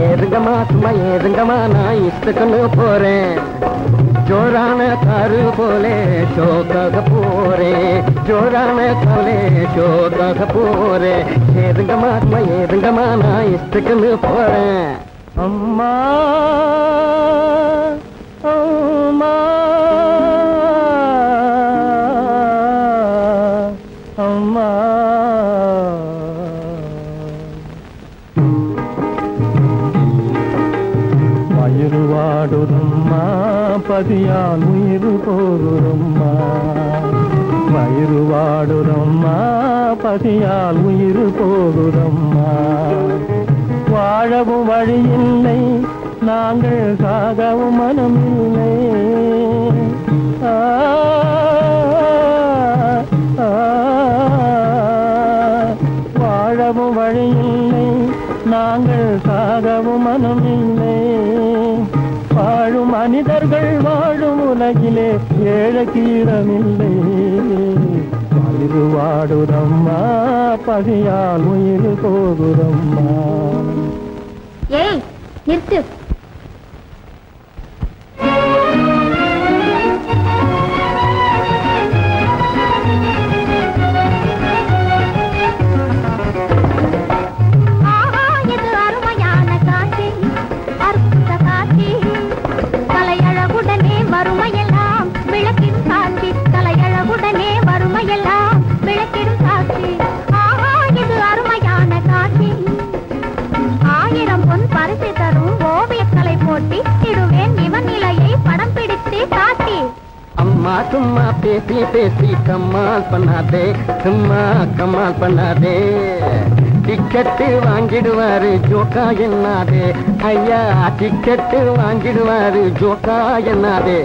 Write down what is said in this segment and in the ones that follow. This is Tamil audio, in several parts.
ஏதுங்கம்மா சும்மா ஏதுங்கம்மா நான் இஷ்டக்குன்னு போறேன் ஜோரான காரு போலே ஷோக்காக போறேன் ஜோரான காலே ஷோக்காக போறேன் ஏதுங்கம்மா சும்மா ஏதுங்கம்மா நான் இஷ்டக்குன்னு போறேன் அம்மா அம்மா அம்மா வயிறு வாடுதம்மா பதியால் உயிர் போகுதம்மா வயிறு வாடுதம்மா பதியால் உயிர் போகுதம்மா வாழவும் வழியில்லை நாங்கள் சாகவும் மனமில்லை ஆ, ஆ, வாழவும் வழியில்லை நாங்கள் சாகவும் மனமில்லை வாழும் மனிதர்கள் வாழும் உலகிலே ஏழைக்கு இடமில்லை வயிறு வாடுதம்மா பகையால் உயிர் போகுதம்மா ஏய் நிறுத்து ஆஹா, இது அருமையான காட்சி, அற்புத காட்சி. கலையழகுடனே வறுமையெல்லாம் விளக்கிடும் சாட்சி கலையழகுடனே வறுமையெல்லாம் விளக்கிடும் சாட்சி ஆஹா, இது அருமையான காட்சி ஆயிரம் பொன் பரிசு தரும் ஓவியக்கலை போட்டி இடுவேன் இவன் நிலையை படம் பிடித்து காட்டி அம்மா சும்மா பேசி பேசி கம்மால் பண்ணாதே சும்மா கம்மால் பண்ணாதே டிக்கெட்டு வாங்கிடுவாரு ஜோக்கா என்னாதே ஐயா டிக்கெட்டு வாங்கிடுவாரு ஜோக்கா என்னாதே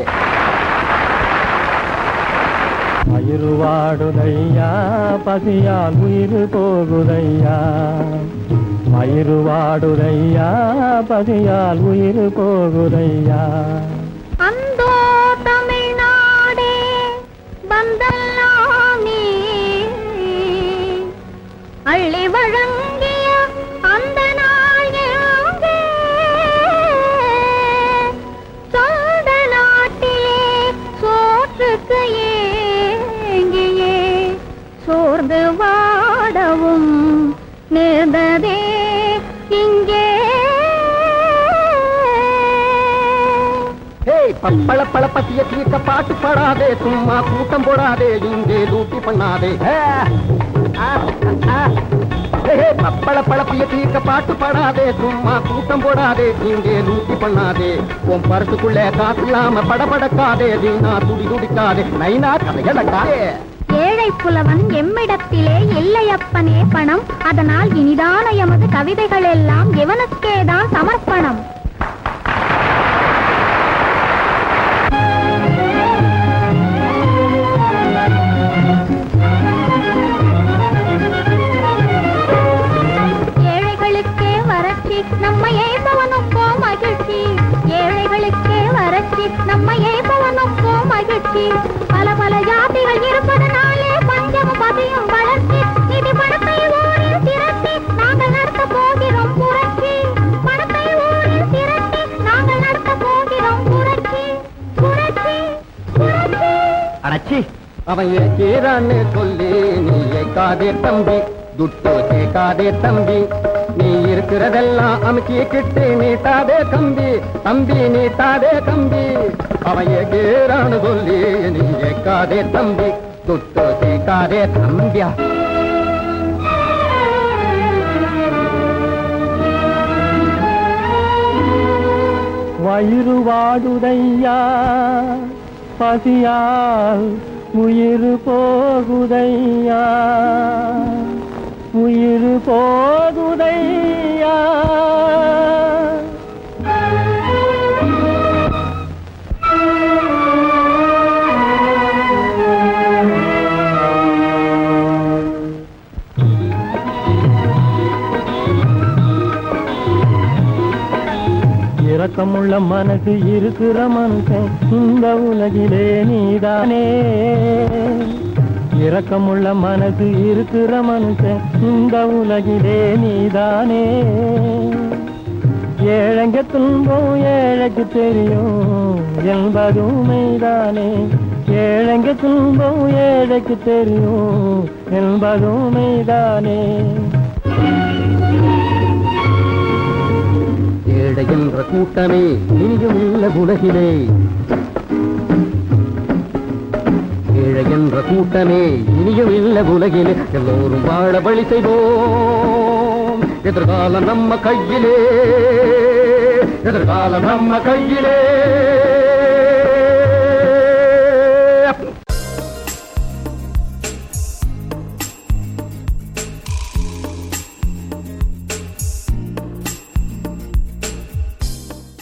வயிறு வாடுதையா பசியால் உயிர் போகுதையா வயிறு வாடுதையா பசியால் உயிர் போகுதையா அந்தோ தமிழ்நாடே வந்தெல்லாம் நீ அள்ளி வழங்கிய அந்த நாள் எங்கே? சொந்த நாட்டிலே சோற்றுக்கு ஏங்கியே சோர்ந்து வாடவும் நேர்ந்ததே இங்கே ஏய் பப்பள பழ பத்திய தீர்க்க பாட்டு பாடாதே சும்மா கூட்டம் போடாதே இங்கே லூட்டி பண்ணாதே ஆ, ஆ, ஆ. ஏய், ஏய், பப்பள பழப்பிய தீர்க்க பாட்டு பாடாதே சும்மா கூட்டம் போடாதே இங்கே லூட்டி பண்ணாதே உன் பரத்துக்குள்ள காசு இல்லாம படபடக்காதே வீணா துடி துடிக்காதே நைனா கதையடக்காதே ஏழை புலவன் எம்மிடத்திலே இல்லையப்பனே பணம் அதனால் இனிதான எமது கவிதைகள் எல்லாம் எவனுக்கேதான் சமர்ப்பணம் ஏழைகளுக்கே வறட்சி நம்ம ஏய்பவனுக்கோ மகிழ்ச்சி ஏழைகளுக்கே வறட்சி நம்ம ஏய்பவனுக்கோ மகிழ்ச்சி பல பல ஜாதிகள் இருப்பதனாலே பஞ்சமும் பசியும் வளர்ச்சி நிதி பணத்தை ஊரில் திரட்டி நாங்கள் நடத்த போகிறோம் புரட்சி பணத்தை ஊரில் திரட்டி நாங்கள் நடத்த போகிறோம் புரட்சி புரட்சி புரட்சி அடச்சி அவன் ஏறான்னு சொல்லி நீ ஏக்காதே தம்பி துட்டு கேட்காதே தம்பி நீ இருக்கிறதெல்லாம் அமுக்கிக்கிட்டு நீட்டாதே தம்பி தம்பி நீட்டாதே தம்பி அவன் ஏறான்னு சொல்லி நீ ஏக்காதே தம்பி துட்டு கேட்காதே தம்பியா வயிறு வாடுதையா பசியால் உயிர் போகுதையா உயிர் போகுதையா இரக்கமுள்ள மனசு இருக்கிற மனுஷன் இந்த உலகிலே நீதானே இரக்கமுள்ள மனசு இருக்கிற மனுஷன் இந்த உலகிலே நீதானே ஏழைங்க துன்பம் ஏழைக்கு தெரியும் என்பதும் மெய்தானே ஏழைங்க துன்பம் ஏழைக்கு தெரியும் என்பதும் மெய்தானே ஏழை என்ற கூட்டமே இனியும் இல்ல உலகிலே ஏழை என்ற கூட்டமே இனியும் இல்ல உலகிலே எல்லோரும் வாழ வழி செய்வோம் எதிர்காலம் நம்ம கையிலே எதிர்காலம் நம்ம கையிலே